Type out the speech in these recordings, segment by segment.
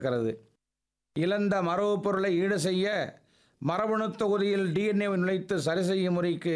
இருக்கிறது இழந்த மரபு பொருளை ஈடு செய்ய மரபணு தொகுதியில் டிஎன்ஏவை நுழைத்து சரி செய்யும் முறைக்கு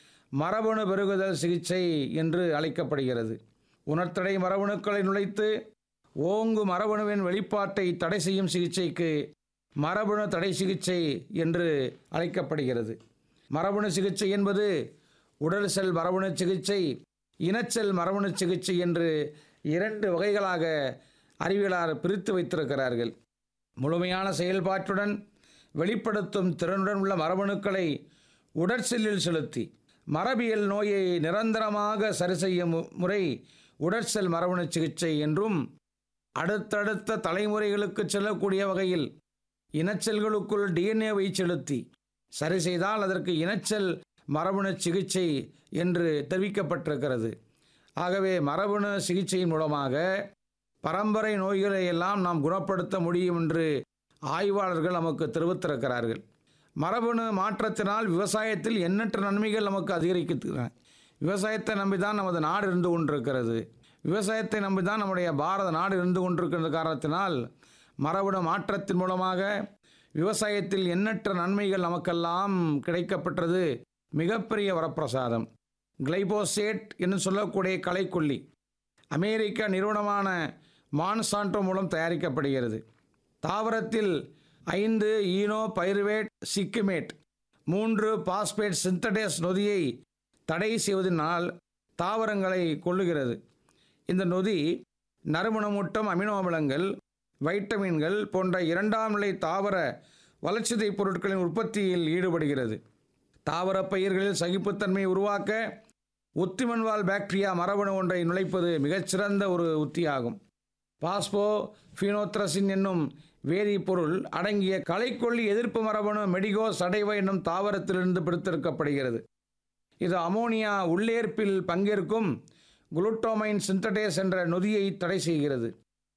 மரபணு பெருகுதல் சிகிச்சை என்று அழைக்கப்படுகிறது உணர்த்தடை மரபணுக்களை நுழைத்து ஓங்கு மரபணுவின் வெளிப்பாட்டை தடை செய்யும் சிகிச்சைக்கு மரபணு தடை சிகிச்சை என்று அழைக்கப்படுகிறது மரபணு சிகிச்சை என்பது உடல் செல் மரபணு சிகிச்சை இனச்செல் மரபணு சிகிச்சை என்று இரண்டு வகைகளாக அறிவியலார் பிரித்து வைத்திருக்கிறார்கள் முழுமையான செயல்பாட்டுடன் வெளிப்படுத்தும் திறனுடன் உள்ள மரபணுக்களை உடற்செல்லில் செலுத்தி மரபியல் நோயை நிரந்தரமாக சரி செய்யும் மு- முறை உடற்செல் மரபணு சிகிச்சை என்றும் அடுத்தடுத்த தலைமுறைகளுக்கு செல்லக்கூடிய வகையில் இனச்செல்களுக்குள் டிஎன்ஏவை செலுத்தி சரி செய்தால் அதற்கு இனச்செல் மரபணு சிகிச்சை என்று தெரிவிக்கப்பட்டிருக்கிறது ஆகவே மரபணு சிகிச்சையின் மூலமாக பரம்பரை நோய்களை எல்லாம் நாம் குணப்படுத்த முடியும் என்று ஆய்வாளர்கள் நமக்கு தெரிவித்திருக்கிறார்கள் மரபணு மாற்றத்தினால் விவசாயத்தில் எண்ணற்ற நன்மைகள் நமக்கு அதிகரிக்கின்றன விவசாயத்தை நம்பி தான் நமது நாடு இருந்து கொண்டிருக்கிறது விவசாயத்தை நம்பி தான் நம்முடைய பாரத நாடு இருந்து கொண்டிருக்கிற காரணத்தினால் மரபணு மாற்றத்தின் மூலமாக விவசாயத்தில் எண்ணற்ற நன்மைகள் நமக்கெல்லாம் கிடைக்கப்பட்டது மிகப்பெரிய வரப்பிரசாதம் கிளைபோசேட் என்று சொல்லக்கூடிய களைக்கொல்லி அமெரிக்க நிறுவனமான மான்சான்டோ மூலம் தயாரிக்கப்படுகிறது தாவரத்தில் ஐந்து ஈனோ பைருவேட் சிக்குமேட் மூன்று பாஸ்பேட் சிந்தடேஸ் நொதியை தடை செய்வதனால் தாவரங்களை கொள்ளுகிறது இந்த நொதி நறுமணமூட்டம் அமினோ அமிலங்கள் வைட்டமின்கள் போன்ற இரண்டாம் நிலை தாவர வளர்ச்சிதை பொருட்களின் உற்பத்தியில் ஈடுபடுகிறது தாவர பயிர்களில் சகிப்புத்தன்மையை உருவாக்க உத்திமன்வால் பாக்டீரியா மரபணு ஒன்றை நுழைப்பது மிகச்சிறந்த ஒரு உத்தியாகும் பாஸ்போ ஃபீனோத்ரசின் என்னும் வேதிப்பொருள் அடங்கிய களைக்கொல்லி எதிர்ப்பு மரபணு மெடிகோ சடைவ என்னும் தாவரத்திலிருந்து பிடித்தெடுக்கப்படுகிறது இது அமோனியா உள்ளேற்பில் பங்கேற்கும் குளுட்டோமைன் சிந்தடேஸ் என்ற நொதியை தடை செய்கிறது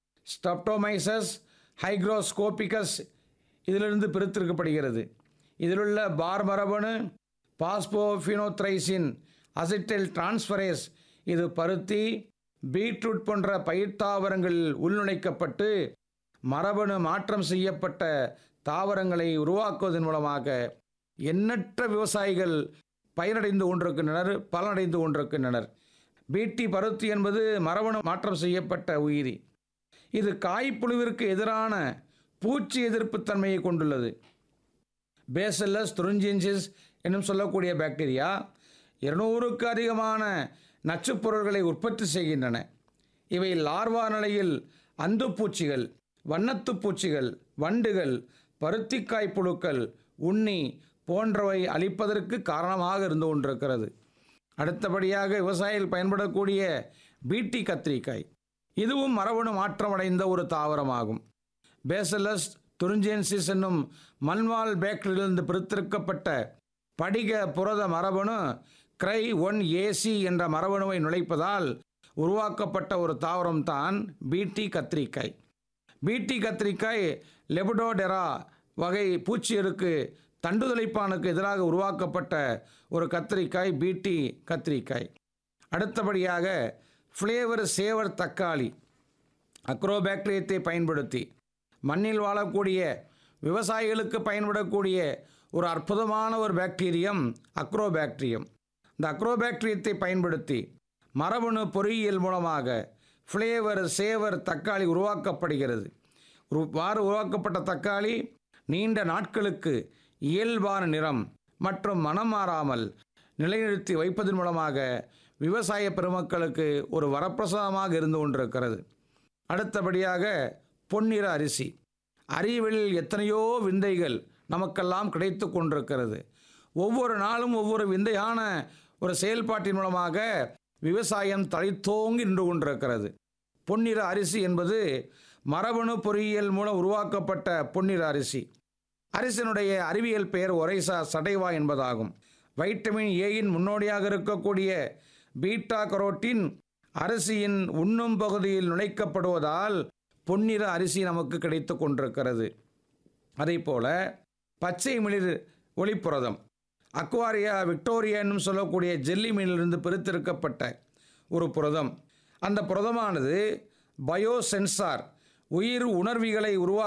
ஸ்டப்டோமைசஸ் ஹைக்ரோஸ்கோபிகஸ் இதிலிருந்து பிரித்தெடுக்கப்படுகிறது இதிலுள்ள பார் மரபணு பாஸ்போஃபினோத்ரைசின் அசிட்டைல் டிரான்ஸ்ஃபரேஸ் இது பருத்தி பீட்ரூட் போன்ற பயிர் தாவரங்களில் உள்நுழைக்கப்பட்டு மரபணு மாற்றம் செய்யப்பட்ட தாவரங்களை உருவாக்குவதன் மூலமாக எண்ணற்ற விவசாயிகள் பயனடைந்து கொண்டிருக்கின்றனர் பலனடைந்து கொண்டிருக்கின்றனர் பீட்டி பருத்தி என்பது மரபணு மாற்றம் செய்யப்பட்ட உயிரி இது காய்ப்புழுவிற்கு எதிரான பூச்சி எதிர்ப்பு தன்மையை கொண்டுள்ளது பேசல்லஸ் துருஞ்சின்சிஸ் என்னும் சொல்லக்கூடிய பாக்டீரியா இருநூறுக்கு அதிகமான நச்சுப் பொருள்களை உற்பத்தி செய்கின்றன இவை லார்வா நிலையில் அந்துப்பூச்சிகள் வண்ணத்துப் பூச்சிகள் வண்டுகள் பருத்திக்காய் புழுக்கள் உண்ணி போன்றவை அழிப்பதற்கு காரணமாக இருந்து கொண்டிருக்கிறது அடுத்தபடியாக விவசாயிகள் பயன்படக்கூடிய பீட்டி கத்திரிக்காய் இதுவும் மரபணு மாற்றமடைந்த ஒரு தாவரமாகும் பேசலஸ் துருஞ்சென்சிஸ் என்னும் மண்வால் பேக்டரியிலிருந்து பிரித்தெடுக்கப்பட்ட படிக புரத மரபணு கிரை ஒன் ஏசி என்ற மரபணுவை நுழைப்பதால் உருவாக்கப்பட்ட ஒரு தாவரம் தான் பீட்டி கத்திரிக்காய் பீட்டி கத்திரிக்காய் லெபடோடெரா வகை பூச்சியருக்கு தண்டுதலைப்பானுக்கு எதிராக உருவாக்கப்பட்ட ஒரு கத்திரிக்காய் பீட்டி கத்திரிக்காய் அடுத்தபடியாக ஃப்ளேவர் சேவர் தக்காளி அக்ரோபாக்டீரியத்தை பயன்படுத்தி மண்ணில் வாழக்கூடிய விவசாயிகளுக்கு பயன்படக்கூடிய ஒரு அற்புதமான ஒரு பாக்டீரியம் அக்ரோபாக்டீரியம் இந்த அக்ரோபாக்டீரியத்தை பயன்படுத்தி மரபணு பொறியியல் மூலமாக ஃப்ளேவர் சேவர் தக்காளி உருவாக்கப்படுகிறது இவ்வாறு உருவாக்கப்பட்ட தக்காளி நீண்ட நாட்களுக்கு இயல்பான நிறம் மற்றும் மனம் மாறாமல் நிலைநிறுத்தி வைப்பதன் மூலமாக விவசாய பெருமக்களுக்கு ஒரு வரப்பிரசாதமாக இருந்து கொண்டிருக்கிறது அடுத்தபடியாக பொன்னிற அரிசி அறிவியலில் எத்தனையோ விந்தைகள் நமக்கெல்லாம் கிடைத்து கொண்டிருக்கிறது ஒவ்வொரு நாளும் ஒவ்வொரு விந்தையான ஒரு செயல்பாட்டின் மூலமாக விவசாயம் தழைத்தோங்கி நின்று கொண்டிருக்கிறது பொன்னிற அரிசி என்பது மரபணு பொறியியல் மூலம் உருவாக்கப்பட்ட பொன்னிற அரிசி அரிசியினுடைய அறிவியல் பெயர் ஒரைசா சடைவா என்பதாகும் வைட்டமின் ஏயின் முன்னோடியாக இருக்கக்கூடிய பீட்டா கரோட்டின் அரிசியின் உண்ணும் பகுதியில் நுழைக்கப்படுவதால் பொன்னிற அரிசி நமக்கு கிடைத்து கொண்டிருக்கிறது அதேபோல பச்சை மிளிர் ஒளிப்புரதம் அக்வாரியா விக்டோரியா என்னும் சொல்லக்கூடிய ஜெல்லி மீனிலிருந்து பிரித்தெடுக்கப்பட்ட ஒரு புரதம் அந்த புரதமானது பயோ சென்சார் உயிர் உணர்விகளை உருவா